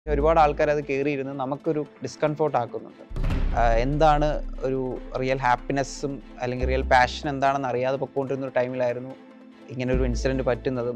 ഒരുപാട് ആൾക്കാർ അത് കയറിയിരുന്ന് നമുക്കൊരു ഡിസ്കംഫോർട്ട് ആക്കുന്നുണ്ട് ആഹ് എന്താണ് ഒരു റിയൽ ഹാപ്പിനെസ്സും അല്ലെങ്കിൽ റിയൽ പാഷൻ എന്താണെന്ന് അറിയാതെ പൊക്കോണ്ടിരുന്ന ഒരു ടൈമിലായിരുന്നു ഇങ്ങനെ ഒരു ഇൻസിഡൻറ്റ് പറ്റുന്നതും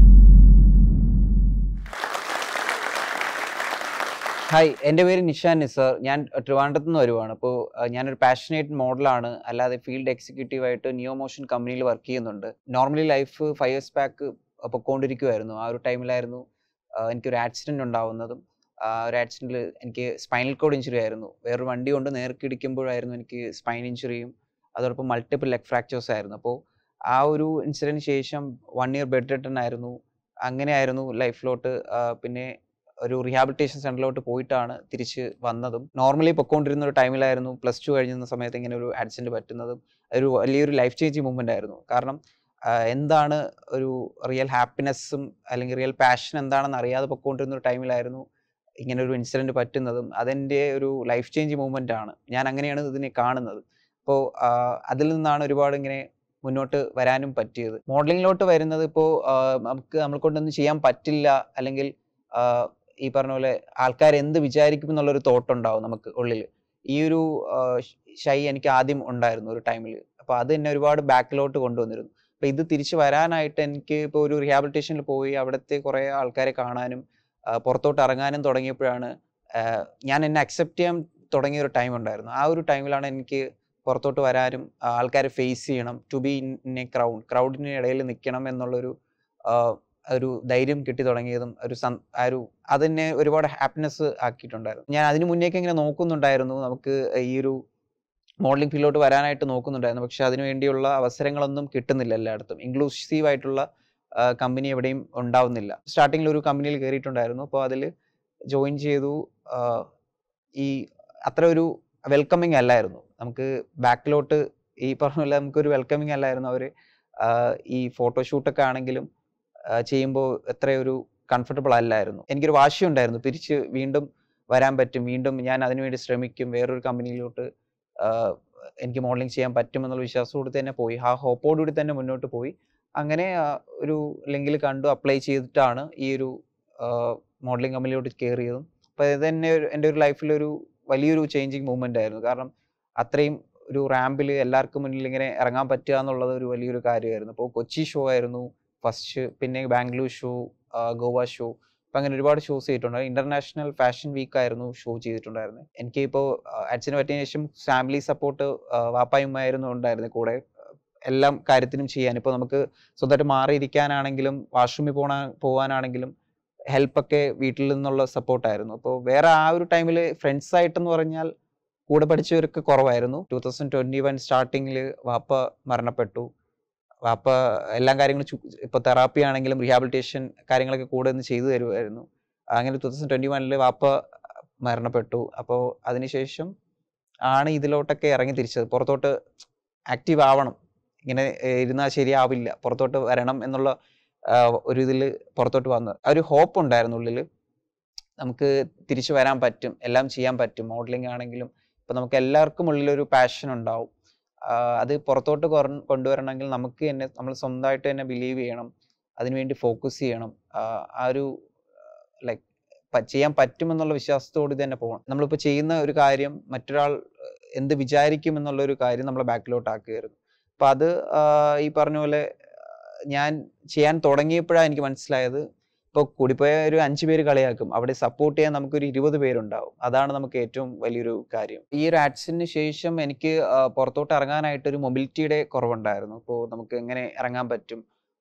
ഹായ് എൻ്റെ പേര് നിഷാൻ നിസർ ഞാൻ ട്രിവാൻഡ്രത്ത് നിന്ന് വരുവാണ് അപ്പോൾ ഞാനൊരു പാഷനേറ്റ് മോഡലാണ് അല്ലാതെ ഫീൽഡ് എക്സിക്യൂട്ടീവ് ആയിട്ട് നിയോ മോഷൻ കമ്പനിയിൽ വർക്ക് ചെയ്യുന്നുണ്ട് normally life five years back പൊക്കോണ്ടിരിക്കുമായിരുന്നു ആ ഒരു ടൈമിലായിരുന്നു ആഹ് എനിക്കൊരു ആക്സിഡൻറ്റ് ഉണ്ടാവുന്നതും ആ ഒരു ആക്സിഡൻറ്റിൽ എനിക്ക് സ്പൈനൽ കോഡ് ഇഞ്ചുറി ആയിരുന്നു വേറൊരു വണ്ടി കൊണ്ട് നേർക്ക് ഇടിക്കുമ്പോഴായിരുന്നു എനിക്ക് സ്പൈൻ ഇഞ്ചുറിയും അതോടൊപ്പം മൾട്ടിപ്പിൾ ലെഗ് ഫ്രാക്ചേഴ്സ് ആയിരുന്നു അപ്പോൾ ആ ഒരു ഇൻസിഡൻറ്റിന് ശേഷം വൺ ഇയർ ബെഡ് റിട്ടൺ ആയിരുന്നു അങ്ങനെയായിരുന്നു ലൈഫിലോട്ട് പിന്നെ ഒരു റീഹാബിലിറ്റേഷൻ സെൻറ്ററിലോട്ട് പോയിട്ടാണ് തിരിച്ച് വന്നതും നോർമലി പൊക്കോണ്ടിരുന്ന ഒരു ടൈമിലായിരുന്നു പ്ലസ് ടു കഴിഞ്ഞിരുന്ന സമയത്ത് ഇങ്ങനെ ഒരു ആക്സിഡൻറ്റ് പറ്റുന്നതും ഒരു വലിയൊരു ലൈഫ് ചേഞ്ചിങ് മൂവ്മെൻ്റ് ആയിരുന്നു കാരണം ആഹ് എന്താണ് ഒരു റിയൽ ഹാപ്പിനെസ്സും അല്ലെങ്കിൽ റിയൽ പാഷൻ എന്താണെന്ന് അറിയാതെ പൊക്കോണ്ടിരുന്ന ഒരു ടൈമിലായിരുന്നു ഇങ്ങനെ ഒരു ഇൻസിഡൻറ്റ് പറ്റുന്നതും അതെൻ്റെ ഒരു ലൈഫ് ചേഞ്ച് മൂവ്മെൻ്റ് ആണ് ഞാൻ അങ്ങനെയാണ് ഇതിനെ കാണുന്നത് അപ്പോൾ അതിൽ നിന്നാണ് ഒരുപാട് ഇങ്ങനെ മുന്നോട്ട് വരാനും പറ്റിയത് മോഡലിങ്ങിലോട്ട് വരുന്നത് ഇപ്പോൾ നമുക്ക് നമ്മളെ കൊണ്ടൊന്നും ചെയ്യാൻ പറ്റില്ല അല്ലെങ്കിൽ ആഹ് ഈ പറഞ്ഞ പോലെ ആൾക്കാർ എന്ത് വിചാരിക്കും എന്നുള്ളൊരു തോട്ട് ഉണ്ടാവും നമുക്ക് ഉള്ളിൽ ഈ ഒരു ഷൈ എനിക്ക് ആദ്യം ഉണ്ടായിരുന്നു ഒരു ടൈമിൽ അപ്പോൾ അത് എന്നെ ഒരുപാട് ബാക്കിലോട്ട് കൊണ്ടുവന്നിരുന്നു അപ്പോൾ ഇത് തിരിച്ചു വരാനായിട്ട് എനിക്ക് ഇപ്പോൾ ഒരു റീഹാബിലിറ്റേഷനിൽ പോയി അവിടുത്തെ കുറേ ആൾക്കാരെ കാണാനും ആ, പുറത്തോട്ട് ഇറങ്ങാനും തുടങ്ങിയപ്പോഴാണ് ആ, ഞാൻ എന്നെ അക്സെപ്റ്റ് ചെയ്യാൻ തുടങ്ങിയ ഒരു ടൈം ഉണ്ടായിരുന്നു ആ ഒരു ടൈമിലാണ് എനിക്ക് പുറത്തോട്ട് വരാനും ആ, ആൾക്കാരെ ഫേസ് ചെയ്യണം to be in a crowd ക്രൗഡിന് ഇടയിൽ നിൽക്കണം എന്നുള്ളൊരു ആ, ഒരു ധൈര്യം കിട്ടി തുടങ്ങിയതും ഒരു സം ആ ഒരു അതെന്നെ ഒരുപാട് ഹാപ്പിനെസ് ആക്കിയിട്ടുണ്ടായിരുന്നു ഞാൻ അതിന് മുന്നേക്ക് ഇങ്ങനെ നോക്കുന്നുണ്ടായിരുന്നു നമുക്ക് ഈ ഒരു മോഡലിംഗ് ഫീൽഡിലോട്ട് വരാനായിട്ട് നോക്കുന്നുണ്ടായിരുന്നു പക്ഷെ അതിനു വേണ്ടിയുള്ള അവസരങ്ങളൊന്നും കിട്ടുന്നില്ല എല്ലായിടത്തും ഇൻക്ലൂസീവ് ആയിട്ടുള്ള കമ്പനി എവിടെയും ഉണ്ടാവുന്നില്ല സ്റ്റാർട്ടിങ്ങിൽ ഒരു കമ്പനിയിൽ കയറിയിട്ടുണ്ടായിരുന്നു അപ്പോൾ അതിൽ ജോയിൻ ചെയ്തു ആ, ഈ അത്ര ഒരു വെൽക്കമിങ് അല്ലായിരുന്നു നമുക്ക് ബാക്കിലോട്ട് ഈ പറഞ്ഞ പോലെ നമുക്കൊരു വെൽക്കമിങ് അല്ലായിരുന്നു അവർ ഈ ഫോട്ടോഷൂട്ടൊക്കെ ആണെങ്കിലും ചെയ്യുമ്പോൾ എത്ര ഒരു കംഫർട്ടബിൾ അല്ലായിരുന്നു എനിക്കൊരു വാശിയുണ്ടായിരുന്നു തിരിച്ച് വീണ്ടും വരാൻ പറ്റും വീണ്ടും ഞാൻ അതിനുവേണ്ടി ശ്രമിക്കും വേറൊരു കമ്പനിയിലോട്ട് ആഹ് എനിക്ക് മോഡലിംഗ് ചെയ്യാൻ പറ്റുമെന്നുള്ള വിശ്വാസത്തോടെ തന്നെ പോയി ആ ഹോപ്പോടുകൂടി തന്നെ മുന്നോട്ട് പോയി അങ്ങനെ ആ, ഒരു ലിങ്കിൽ കണ്ടു അപ്ലൈ ചെയ്തിട്ടാണ് ഈ ഒരു മോഡലിംഗ് കമ്പനിയിലോട്ട് കയറിയതും അപ്പോൾ ഇത് തന്നെ ഒരു- എൻ്റെ ഒരു ലൈഫിലൊരു വലിയൊരു ചേഞ്ചിങ് മൂവ്മെൻ്റ് ആയിരുന്നു കാരണം അത്രയും ഒരു റാമ്പിൽ എല്ലാവർക്കും മുന്നിൽ ഇങ്ങനെ ഇറങ്ങാൻ പറ്റുക എന്നുള്ളത് ഒരു വലിയൊരു കാര്യമായിരുന്നു അപ്പോൾ കൊച്ചി ഷോ ആയിരുന്നു ഫസ്റ്റ് പിന്നെ ബാംഗ്ലൂർ ഷോ ഗോവ ഷോ അപ്പം അങ്ങനെ ഒരുപാട് ഷോസ് ചെയ്തിട്ടുണ്ട് ഇന്റർനാഷണൽ ഫാഷൻ വീക്ക് ആയിരുന്നു ഷോ ചെയ്തിട്ടുണ്ടായിരുന്നത് എനിക്ക് ഇപ്പോൾ അച്ഛന് പറ്റിയ ശേഷം ഫാമിലി സപ്പോർട്ട് വാപ്പായുമായിരുന്നു ഉണ്ടായിരുന്നത് കൂടെ എല്ലാം കാര്യത്തിനും ചെയ്യാൻ ഇപ്പോൾ നമുക്ക് സ്വന്തമായിട്ട് മാറിയിരിക്കാനാണെങ്കിലും വാഷ്റൂമിൽ പോണ പോകാനാണെങ്കിലും ഹെൽപ്പൊക്കെ വീട്ടിൽ നിന്നുള്ള സപ്പോർട്ടായിരുന്നു അപ്പോൾ വേറെ ആ ഒരു ടൈമിൽ ഫ്രണ്ട്സ് ആയിട്ടെന്ന് പറഞ്ഞാൽ കൂടെ പഠിച്ചവരൊക്കെ കുറവായിരുന്നു ടൂ തൗസൻഡ് ട്വൻറ്റി വൺ സ്റ്റാർട്ടിങ്ങിൽ വാപ്പ മരണപ്പെട്ടു വാപ്പ എല്ലാ കാര്യങ്ങളും ചു- ഇപ്പൊ തെറാപ്പി ആണെങ്കിലും റീഹാബിലിറ്റേഷൻ കാര്യങ്ങളൊക്കെ കൂടെ നിന്ന് ചെയ്തു തരുമായിരുന്നു അങ്ങനെ ടൂ തൗസൻഡ് ട്വന്റി വണ്ണിൽ വാപ്പ മരണപ്പെട്ടു അപ്പോൾ അതിനുശേഷം ആണ് ഇതിലോട്ടൊക്കെ ഇറങ്ങി തിരിച്ചത് പുറത്തോട്ട് ആക്റ്റീവ് ആവണം ഇങ്ങനെ ഏർ ഇരുന്നാൽ ശരിയാവില്ല പുറത്തോട്ട് വരണം എന്നുള്ള ആ, ഒരു ഇതിൽ പുറത്തോട്ട് വന്നത് ആ ഒരു ഹോപ്പ് ഉണ്ടായിരുന്നു ഉള്ളിൽ നമുക്ക് തിരിച്ചു വരാൻ പറ്റും എല്ലാം ചെയ്യാൻ പറ്റും മോഡലിംഗ് ആണെങ്കിലും ഇപ്പൊ നമുക്ക് എല്ലാവർക്കും ഉള്ളിലൊരു പാഷൻ ഉണ്ടാവും ആ, അത് പുറത്തോട്ട് കൊറ- കൊണ്ടുവരണമെങ്കിൽ നമുക്ക് തന്നെ നമ്മൾ സ്വന്തമായിട്ട് തന്നെ ബിലീവ് ചെയ്യണം അതിനുവേണ്ടി ഫോക്കസ് ചെയ്യണം ആ, ആ ഒരു ലൈക്ക് ചെയ്യാൻ പറ്റുമെന്നുള്ള വിശ്വാസത്തോട് തന്നെ പോകണം നമ്മളിപ്പോൾ ചെയ്യുന്ന ഒരു കാര്യം മറ്റൊരാൾ ഏർ, എന്ത് വിചാരിക്കും എന്നുള്ള ഒരു കാര്യം നമ്മളെ ബാക്കിലോട്ട് ആക്കുകയായിരുന്നു അപ്പം അത് ആ, ഈ പറഞ്ഞ പോലെ ആ, ഞാൻ ചെയ്യാൻ തുടങ്ങിയപ്പോഴാണ് എനിക്ക് മനസ്സിലായത് ഇപ്പോൾ കൂടിപ്പോയ ഒരു അഞ്ച് പേര് കളിയാക്കും അവിടെ സപ്പോർട്ട് ചെയ്യാൻ നമുക്കൊരു ഇരുപത് പേരുണ്ടാവും അതാണ് നമുക്ക് ഏറ്റവും വലിയൊരു കാര്യം ഈ ഒരു ആക്സിഡന്റിന് ശേഷം എനിക്ക് ആ, പുറത്തോട്ട് ഇറങ്ങാനായിട്ടൊരു മൊബിലിറ്റിയുടെ കുറവുണ്ടായിരുന്നു ഇപ്പോൾ നമുക്ക് എങ്ങനെ ഇറങ്ങാൻ പറ്റും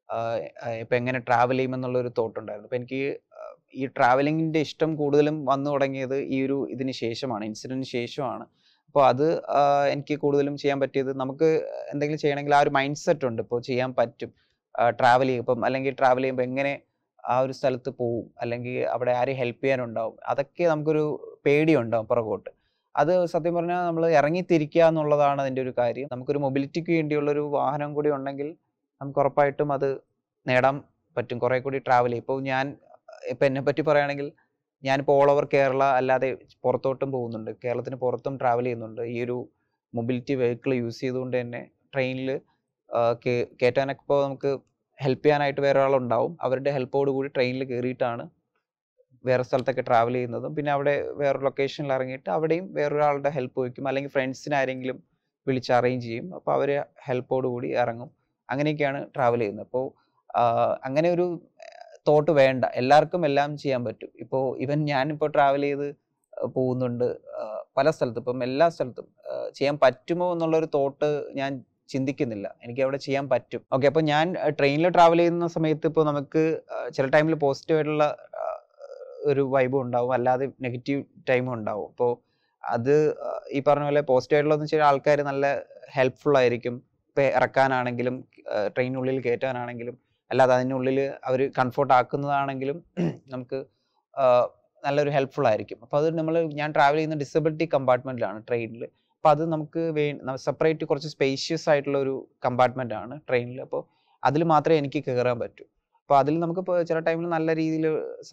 ഇപ്പം എങ്ങനെ ട്രാവൽ ചെയ്യുമെന്നുള്ള ഒരു തോട്ട് ഉണ്ടായിരുന്നു അപ്പോൾ എനിക്ക് ആ, ഈ ട്രാവലിങ്ങിൻ്റെ ഇഷ്ടം കൂടുതലും വന്നു തുടങ്ങിയത് ഈ ഒരു ഇതിന് ശേഷമാണ് ഇൻസിഡൻറ്റിന് ശേഷമാണ് അപ്പോൾ അത് ആ, എനിക്ക് കൂടുതലും ചെയ്യാൻ പറ്റിയത് നമുക്ക് എന്തെങ്കിലും ചെയ്യണമെങ്കിൽ ആ ഒരു മൈൻഡ് സെറ്റ് ഉണ്ട് ഇപ്പോൾ ചെയ്യാൻ പറ്റും ട്രാവൽ ചെയ്യും ഇപ്പം അല്ലെങ്കിൽ ട്രാവൽ ചെയ്യുമ്പോൾ എങ്ങനെ ആ ഒരു സ്ഥലത്ത് പോവും അല്ലെങ്കിൽ അവിടെ ആരെയും ഹെൽപ്പ് ചെയ്യാനുണ്ടാവും അതൊക്കെ നമുക്കൊരു പേടിയുണ്ടാവും പുറകോട്ട് അത് സത്യം പറഞ്ഞാൽ നമ്മൾ ഇറങ്ങിത്തിരിക്കുക എന്നുള്ളതാണ് അതിൻ്റെ ഒരു കാര്യം നമുക്കൊരു മൊബിലിറ്റിക്ക് വേണ്ടിയുള്ളൊരു വാഹനം കൂടി ഉണ്ടെങ്കിൽ നമുക്ക് ഉറപ്പായിട്ടും അത് നേടാൻ പറ്റും കുറേ കൂടി ട്രാവൽ ചെയ്യും ഇപ്പോൾ ഞാൻ ഇപ്പം എന്നെ പറ്റി പറയുകയാണെങ്കിൽ ഞാനിപ്പോൾ ഓൾ ഓവർ കേരള അല്ലാതെ പുറത്തോട്ടും പോകുന്നുണ്ട് കേരളത്തിന് പുറത്തും ട്രാവൽ ചെയ്യുന്നുണ്ട് ഈ ഒരു മൊബിലിറ്റി വെഹിക്കിൾ യൂസ് ചെയ്തുകൊണ്ട് തന്നെ ട്രെയിനിൽ കയറ്റാനൊക്കെ ഇപ്പോൾ നമുക്ക് ഹെൽപ്പ് ചെയ്യാനായിട്ട് വേറെ ഒരാളുണ്ടാവും അവരുടെ ഹെൽപ്പോട് കൂടി ട്രെയിനിൽ കയറിയിട്ടാണ് വേറെ സ്ഥലത്തൊക്കെ ട്രാവൽ ചെയ്യുന്നതും പിന്നെ അവിടെ വേറെ ലൊക്കേഷനിൽ ഇറങ്ങിയിട്ട് അവിടെയും വേറൊരാളുടെ ഹെൽപ്പ് ചോദിക്കും അല്ലെങ്കിൽ ഫ്രണ്ട്സിനെ ആരെങ്കിലും വിളിച്ച് അറേഞ്ച് ചെയ്യും അപ്പോൾ അവർ ഹെൽപ്പോട് കൂടി ഇറങ്ങും അങ്ങനെയൊക്കെയാണ് ട്രാവൽ ചെയ്യുന്നത് അപ്പോൾ അങ്ങനെ ഒരു തോട്ട് വേണ്ട എല്ലാവർക്കും എല്ലാം ചെയ്യാൻ പറ്റും ഇപ്പോൾ ഇവൻ ഞാനിപ്പോൾ ട്രാവൽ ചെയ്ത് പോകുന്നുണ്ട് ആ, പല സ്ഥലത്തും ഇപ്പം എല്ലാ സ്ഥലത്തും ആ, ചെയ്യാൻ പറ്റുമോ എന്നുള്ളൊരു തോട്ട് ഞാൻ ചിന്തിക്കുന്നില്ല എനിക്ക് അവിടെ ചെയ്യാൻ പറ്റും ഓക്കെ അപ്പോൾ ഞാൻ ട്രെയിനിൽ ട്രാവൽ ചെയ്യുന്ന സമയത്ത് ഇപ്പോൾ നമുക്ക് ആ, ചില ടൈമിൽ പോസിറ്റീവ് ആയിട്ടുള്ള ആ, ഒരു വൈബും ഉണ്ടാവും അല്ലാതെ നെഗറ്റീവ് ടൈമും ഉണ്ടാവും അപ്പോൾ അത് ആ, ഈ പറഞ്ഞ പോലെ പോസിറ്റീവ് ആയിട്ടുള്ളതെന്ന് വെച്ചാൽ ആൾക്കാർ നല്ല ഹെൽപ്ഫുൾ ആയിരിക്കും ഇപ്പം ഇറക്കാനാണെങ്കിലും ട്രെയിനുള്ളിൽ കയറ്റാനാണെങ്കിലും അല്ലാതെ അതിനുള്ളിൽ അവർ കംഫർട്ട് ആക്കുന്നതാണെങ്കിലും നമുക്ക് ആ, നല്ലൊരു ഹെൽപ്ഫുൾ ആയിരിക്കും അപ്പോൾ അത് നമ്മൾ ഞാൻ ട്രാവൽ ചെയ്യുന്ന ഡിസബിലിറ്റി കമ്പാർട്ട്മെൻറ്റിലാണ് ട്രെയിനിൽ അപ്പോൾ അത് നമുക്ക് വേ സെപ്പറേറ്റ് കുറച്ച് സ്പേഷ്യസ് ആയിട്ടുള്ള ഒരു കമ്പാർട്ട്മെൻ്റ് ആണ് ട്രെയിനിൽ അപ്പോൾ അതിൽ മാത്രമേ എനിക്ക് കയറാൻ പറ്റൂ അപ്പോൾ അതിൽ നമുക്ക് ഇപ്പോൾ ചില ടൈമിൽ നല്ല രീതിയിൽ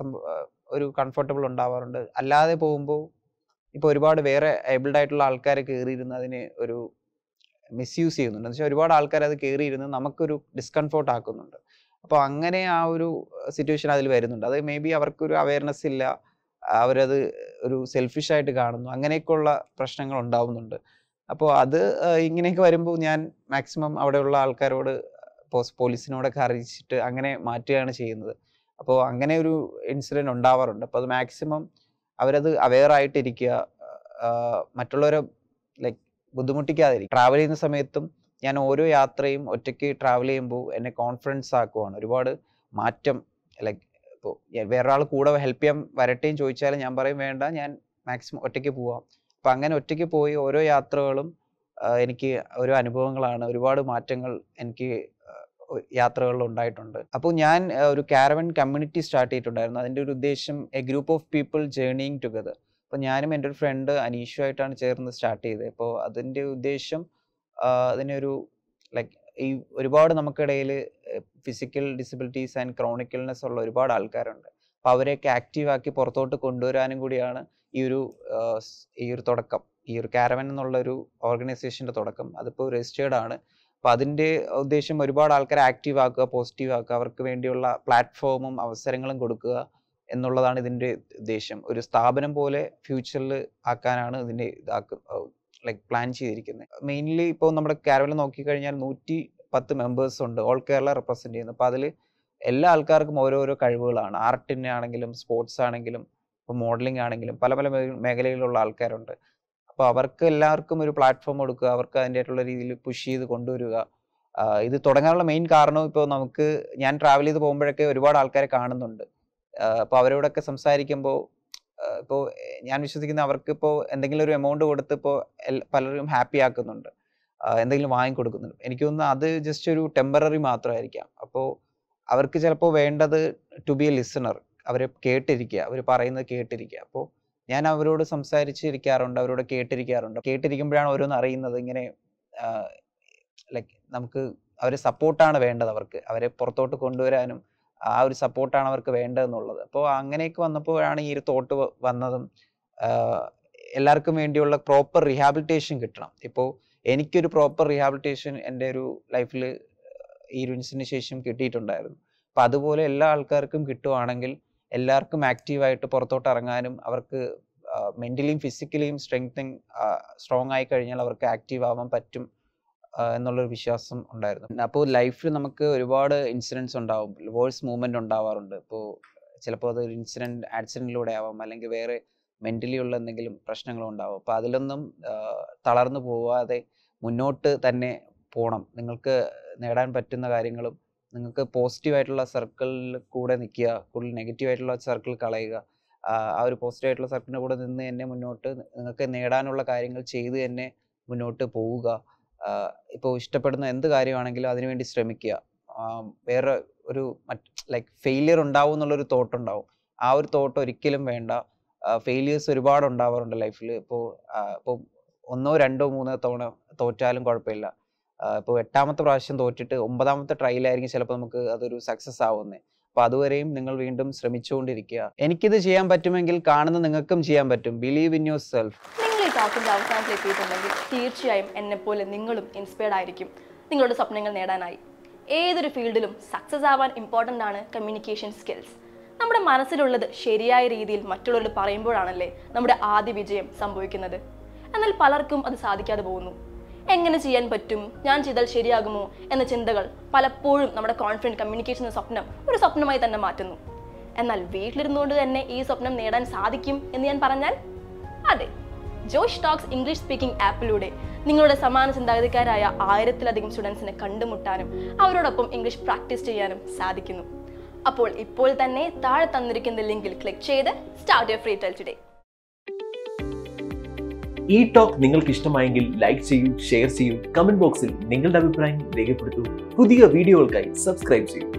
ഒരു കംഫർട്ടബിൾ ഉണ്ടാവാറുണ്ട് അല്ലാതെ പോകുമ്പോൾ ഇപ്പോൾ ഒരുപാട് വേറെ ഏബിൾഡ് ആയിട്ടുള്ള ആൾക്കാരെ കയറിയിരുന്ന് അതിന് ഒരു മിസ്യൂസ് ചെയ്യുന്നുണ്ട് എന്ന് വെച്ചാൽ ഒരുപാട് ആൾക്കാർ അത് കയറിയിരുന്ന് നമുക്കൊരു ഡിസ്കംഫോർട്ട് ആക്കുന്നുണ്ട് അപ്പോൾ അങ്ങനെ ആ ഒരു സിറ്റുവേഷൻ അതിൽ വരുന്നുണ്ട് അത് മേ ബി അവർക്കൊരു അവയർനെസ് ഇല്ല അവരത് ഒരു സെൽഫിഷ് ആയിട്ട് കാണുന്നു അങ്ങനെയൊക്കെയുള്ള പ്രശ്നങ്ങൾ ഉണ്ടാവുന്നുണ്ട് അപ്പോൾ അത് ആ, ഇങ്ങനെയൊക്കെ വരുമ്പോൾ ഞാൻ മാക്സിമം അവിടെയുള്ള ആൾക്കാരോട് പോസ് പോലീസിനോടൊക്കെ അറിയിച്ചിട്ട് അങ്ങനെ മാറ്റുകയാണ് ചെയ്യുന്നത് അപ്പോൾ അങ്ങനെ ഒരു ഇൻസിഡൻറ്റ് ഉണ്ടാവാറുണ്ട് അപ്പോൾ അത് മാക്സിമം അവരത് അവെയർ ആയിട്ടിരിക്കുക ആ, മറ്റുള്ളവരെ ലൈക്ക് ബുദ്ധിമുട്ടിക്കാതിരിക്കുക ട്രാവൽ ചെയ്യുന്ന സമയത്തും ഞാൻ ഓരോ യാത്രയും ഒറ്റയ്ക്ക് ട്രാവൽ ചെയ്യുമ്പോൾ എന്നെ കോൺഫിഡൻസ് ആക്കുവാണ് ഒരുപാട് മാറ്റം ലൈക്ക് ഇപ്പോൾ വേറൊരാൾ കൂടെ ഹെൽപ്പ് ചെയ്യാൻ വരട്ടെയും ചോദിച്ചാലും ഞാൻ പറയും വേണ്ട ഞാൻ മാക്സിമം ഒറ്റയ്ക്ക് പോവാം അപ്പം അങ്ങനെ ഒറ്റയ്ക്ക് പോയി ഓരോ യാത്രകളും ആ, എനിക്ക് ഓരോ അനുഭവങ്ങളാണ് ഒരുപാട് മാറ്റങ്ങൾ എനിക്ക് യാത്രകളിൽ ഉണ്ടായിട്ടുണ്ട് അപ്പോൾ ഞാൻ ആ, ഒരു കാരവൻ കമ്മ്യൂണിറ്റി സ്റ്റാർട്ട് ചെയ്തിട്ടുണ്ടായിരുന്നു അതിൻ്റെ ഒരു ഉദ്ദേശം a group of people journeying together അപ്പോൾ ഞാനും എൻ്റെ ഒരു ഫ്രണ്ട് അനീഷുമായിട്ടാണ് ചേർന്ന് സ്റ്റാർട്ട് ചെയ്തത് അപ്പോൾ അതിൻ്റെ ഉദ്ദേശം ആ, അതിനൊരു ലൈക്ക് ഈ ഒരുപാട് നമുക്കിടയിൽ ഫിസിക്കൽ ഡിസബിലിറ്റീസ് ആൻഡ് ക്രോണിക്കൽനെസ് ഉള്ള ഒരുപാട് ആൾക്കാരുണ്ട് അപ്പോൾ അവരെയൊക്കെ ആക്റ്റീവ് ആക്കി പുറത്തോട്ട് കൊണ്ടുവരാനും കൂടിയാണ് ഈ ഒരു ആ, സ്- ഈ ഒരു തുടക്കം ഈ ഒരു കാരവൻ എന്നുള്ള ഒരു ഓർഗനൈസേഷൻ്റെ തുടക്കം അതിപ്പോൾ രജിസ്റ്റേർഡ് ആണ് അപ്പോൾ അതിൻ്റെ ഉദ്ദേശം ഒരുപാട് ആൾക്കാരെ ആക്റ്റീവ് ആക്കുക പോസിറ്റീവ് ആക്കുക അവർക്ക് വേണ്ടിയുള്ള പ്ലാറ്റ്ഫോമും അവസരങ്ങളും കൊടുക്കുക എന്നുള്ളതാണ് ഇതിൻ്റെ ഉദ്ദേശം ഒരു സ്ഥാപനം പോലെ ഫ്യൂച്ചറിൽ ആക്കാനാണ് ഇതിൻ്റെ ഇതാക്ക ലൈക്ക് പ്ലാൻ ചെയ്തിരിക്കുന്നത് മെയിൻലി ഇപ്പോൾ നമ്മുടെ കാരവൽ നോക്കിക്കഴിഞ്ഞാൽ നൂറ്റി പത്ത് മെമ്പേഴ്സ് ഉണ്ട് ഓൾ കേരള റെപ്രസെൻറ്റ് ചെയ്യുന്നത് അപ്പോൾ അതിൽ എല്ലാ ആൾക്കാർക്കും ഓരോരോ കഴിവുകളാണ് ആർട്ടിനെ ആണെങ്കിലും സ്പോർട്സ് ആണെങ്കിലും ഇപ്പോൾ മോഡലിംഗ് ആണെങ്കിലും പല പല മേഖ- മേഖലയിലുള്ള ആൾക്കാരുണ്ട് അപ്പോൾ അവർക്ക് എല്ലാവർക്കും ഒരു പ്ലാറ്റ്ഫോം കൊടുക്കുക അവർക്ക് അതിൻ്റെതായിട്ടുള്ള രീതിയിൽ പുഷ് ചെയ്ത് കൊണ്ടുവരിക ആ, ഇത് തുടങ്ങാനുള്ള മെയിൻ കാരണം ഇപ്പോൾ നമുക്ക് ഞാൻ ട്രാവൽ ചെയ്ത് പോകുമ്പോഴൊക്കെ ഒരുപാട് ആൾക്കാരെ കാണുന്നുണ്ട് അപ്പോൾ അവരോടൊക്കെ സംസാരിക്കുമ്പോൾ ഇപ്പോൾ ഞാൻ വിശ്വസിക്കുന്ന അവർക്ക് ഇപ്പോൾ എന്തെങ്കിലും ഒരു എമൗണ്ട് കൊടുത്ത് ഇപ്പോൾ പലരും ഹാപ്പി ആക്കുന്നുണ്ട് ആ, എന്തെങ്കിലും വാങ്ങിക്കൊടുക്കുന്നുണ്ട് എനിക്ക് തോന്നുന്നു അത് ജസ്റ്റ് ഒരു ടെമ്പററി മാത്രമായിരിക്കാം അപ്പോൾ അവർക്ക് ചിലപ്പോൾ വേണ്ടത് ടു ബി എ ലിസണർ അവരെ കേട്ടിരിക്കുക അവർ പറയുന്നത് കേട്ടിരിക്കുക അപ്പോൾ ഞാൻ അവരോട് സംസാരിച്ചിരിക്കാറുണ്ട് അവരോട് കേട്ടിരിക്കാറുണ്ട് കേട്ടിരിക്കുമ്പോഴാണ് ഓരോന്ന് അറിയുന്നത് ഇങ്ങനെ ലൈക്ക് നമുക്ക് അവരെ സപ്പോർട്ടാണ് വേണ്ടത് അവർക്ക് അവരെ പുറത്തോട്ട് കൊണ്ടുവരാനും ആ ഒരു സപ്പോർട്ടാണ് അവർക്ക് വേണ്ടതെന്നുള്ളത് അപ്പോൾ അങ്ങനെയൊക്കെ വന്നപ്പോഴാണ് ഈ ഒരു തോട്ട് വ- വന്നതും ആഹ് എല്ലാവർക്കും വേണ്ടിയുള്ള പ്രോപ്പർ റീഹാബിലിറ്റേഷൻ കിട്ടണം ഇപ്പോൾ എനിക്കൊരു പ്രോപ്പർ റീഹാബിലിറ്റേഷൻ എൻ്റെ ഒരു ലൈഫിൽ ഈ ഒരു ഇൻസിഡൻറ്റിന് ശേഷം കിട്ടിയിട്ടുണ്ടായിരുന്നു അപ്പം അതുപോലെ എല്ലാ ആൾക്കാർക്കും കിട്ടുവാണെങ്കിൽ എല്ലാവർക്കും ആക്റ്റീവായിട്ട് പുറത്തോട്ട് ഇറങ്ങാനും അവർക്ക് മെൻ്റലിയും ഫിസിക്കലിയും സ്ട്രെങ്തനിങ് സ്ട്രോങ് ആയി കഴിഞ്ഞാൽ അവർക്ക് ആക്റ്റീവ് ആവാൻ പറ്റും ആ, എന്നുള്ളൊരു വിശ്വാസം ഉണ്ടായിരുന്നു അപ്പോൾ ലൈഫിൽ നമുക്ക് ഒരുപാട് ഇൻസിഡൻസ് ഉണ്ടാവും വേഴ്സ് മൂവ്മെൻ്റ് ഉണ്ടാവാറുണ്ട് ഇപ്പോൾ ചിലപ്പോൾ അത് ഒരു ഇൻസിഡൻറ്റ് ആക്സിഡൻറ്റിലൂടെ ആവാം അല്ലെങ്കിൽ വേറെ മെൻ്റലി ഉള്ള എന്തെങ്കിലും പ്രശ്നങ്ങളും ഉണ്ടാവും അപ്പോൾ അതിലൊന്നും ആ, തളർന്നു പോവാതെ മുന്നോട്ട് തന്നെ പോകണം നിങ്ങൾക്ക് നേടാൻ പറ്റുന്ന കാര്യങ്ങളും നിങ്ങൾക്ക് പോസിറ്റീവായിട്ടുള്ള സർക്കിളിൽ കൂടെ നിൽക്കുക കൂടുതൽ നെഗറ്റീവായിട്ടുള്ള സർക്കിൾ കളയുക ആ ആ ഒരു പോസിറ്റീവായിട്ടുള്ള സർക്കിളിൻ്റെ കൂടെ നിന്ന് തന്നെ മുന്നോട്ട് നിങ്ങൾക്ക് നേടാനുള്ള കാര്യങ്ങൾ ചെയ്ത് തന്നെ മുന്നോട്ട് പോവുക ഇപ്പോൾ ഇഷ്ടപ്പെടുന്ന എന്ത് കാര്യമാണെങ്കിലും അതിനുവേണ്ടി ശ്രമിക്കുക ആ, വേറെ ഒരു ലൈക്ക് ഫെയിലിയർ ഉണ്ടാവും എന്നുള്ളൊരു തോട്ട് ഉണ്ടാവും ആ ഒരു തോട്ട് ഒരിക്കലും വേണ്ട ഫെയിലിയേഴ്സ് ഒരുപാട് ഉണ്ടാവാറുണ്ട് ലൈഫിൽ ഇപ്പോൾ ഇപ്പോൾ ഒന്നോ രണ്ടോ മൂന്നോ തവണ തോറ്റാലും കുഴപ്പമില്ല ഇപ്പോൾ എട്ടാമത്തെ പ്രാവശ്യം തോറ്റിട്ട് ഒമ്പതാമത്തെ ട്രയലായിരിക്കും ചിലപ്പോൾ നമുക്ക് അതൊരു സക്സസ് ആവുന്നത് അപ്പോൾ അതുവരെയും നിങ്ങൾ വീണ്ടും ശ്രമിച്ചുകൊണ്ടിരിക്കുക എനിക്കിത് ചെയ്യാൻ പറ്റുമെങ്കിൽ കാണുന്ന നിങ്ങൾക്കും ചെയ്യാൻ പറ്റും ബിലീവ് ഇൻ യുവർ സെൽഫ് നിങ്ങൾ ഈ ടോക്കിൻ്റെ അവസാനത്തിൽ എത്തിയിട്ടുണ്ടെങ്കിൽ തീർച്ചയായും എന്നെപ്പോലെ നിങ്ങളും ഇൻസ്പയർഡ് ആയിരിക്കും നിങ്ങളുടെ സ്വപ്നങ്ങൾ നേടാനായി ഏതൊരു ഫീൽഡിലും സക്സസ് ആവാൻ ഇമ്പോർട്ടൻ്റ് ആണ് കമ്മ്യൂണിക്കേഷൻ സ്കിൽസ് നമ്മുടെ മനസ്സിലുള്ളത് ശരിയായ രീതിയിൽ മറ്റുള്ളവരോട് പറയുമ്പോഴാണല്ലേ നമ്മുടെ ആദ്യ വിജയം സംഭവിക്കുന്നത് എന്നാൽ പലർക്കും അത് സാധിക്കാതെ പോകുന്നു എങ്ങനെ ചെയ്യാൻ പറ്റും ഞാൻ ചെയ്താൽ ശരിയാകുമോ എന്ന ചിന്തകൾ പലപ്പോഴും നമ്മുടെ കോൺഫിഡൻറ്റ് കമ്മ്യൂണിക്കേഷൻ എന്ന സ്വപ്നം ഒരു സ്വപ്നമായി തന്നെ മാറ്റുന്നു എന്നാൽ വീട്ടിലിരുന്നുകൊണ്ട് തന്നെ ഈ സ്വപ്നം നേടാൻ സാധിക്കും എന്ന് ഞാൻ പറഞ്ഞാൽ അതെ ജോഷ് ടോക്സ് ഇംഗ്ലീഷ് സ്പീക്കിംഗ് ആപ്പിലൂടെ നിങ്ങളുടെ സമാന ചിന്താഗതിക്കാരായ ആയിരത്തിലധികം സ്റ്റുഡൻസിനെ കണ്ടുമുട്ടാനും അവരോടൊപ്പം ഇംഗ്ലീഷ് പ്രാക്ടീസ് ചെയ്യാനും സാധിക്കുന്നു അപ്പോൾ ഇപ്പോൾ തന്നെ താഴെ തന്നിരിക്കുന്ന ലിങ്കിൽ ക്ലിക്ക് ചെയ്ത് start your free tell today ഈ ടോക്ക് നിങ്ങൾക്ക് ഇഷ്ടമായെങ്കിൽ ലൈക്ക് ചെയ്യൂ ഷെയർ ചെയ്യൂ കമന്റ് ബോക്സിൽ നിങ്ങളുടെ അഭിപ്രായം രേഖപ്പെടുത്തൂ പുതിയ വീഡിയോകൾക്കായി സബ്സ്ക്രൈബ് ചെയ്യൂ